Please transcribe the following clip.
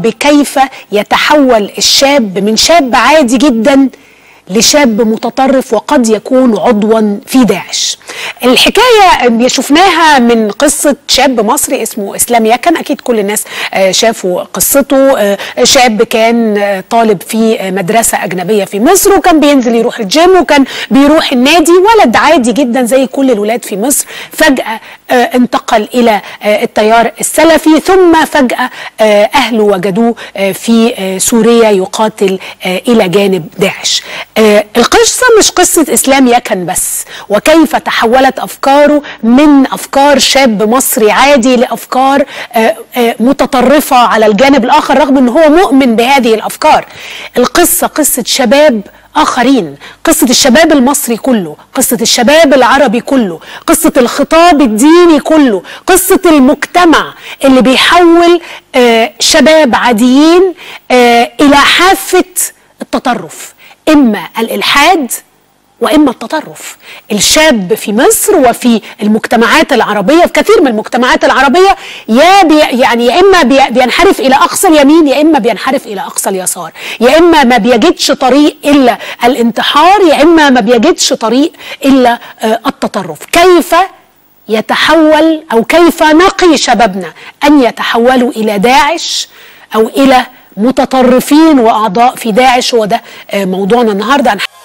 بكيف يتحول الشاب من شاب عادي جدا لشاب متطرف وقد يكون عضوا في داعش الحكاية شفناها من قصة شاب مصري اسمه إسلام يكن أكيد كل الناس شافوا قصته شاب كان طالب في مدرسة أجنبية في مصر وكان بينزل يروح الجيم وكان بيروح النادي ولد عادي جدا زي كل الولاد في مصر فجأة انتقل إلى التيار السلفي ثم فجأة أهله وجدوه في سوريا يقاتل إلى جانب داعش القصة مش قصة إسلام يكن بس وكيف تحولت أفكاره من أفكار شاب مصري عادي لأفكار متطرفة على الجانب الآخر رغم أنه هو مؤمن بهذه الأفكار القصة قصة شباب آخرين قصة الشباب المصري كله قصة الشباب العربي كله قصة الخطاب الديني كله قصة المجتمع اللي بيحول آه شباب عاديين آه إلى حافة التطرف إما الإلحاد واما التطرف الشاب في مصر وفي المجتمعات العربيه في كثير من المجتمعات العربيه يا بي يعني يا اما بي بينحرف الى اقصى اليمين يا اما بينحرف الى اقصى اليسار يا اما ما بيجدش طريق الا الانتحار يا اما ما بيجدش طريق الا آه التطرف كيف يتحول او كيف نقي شبابنا ان يتحولوا الى داعش او الى متطرفين واعضاء في داعش هو ده آه موضوعنا النهارده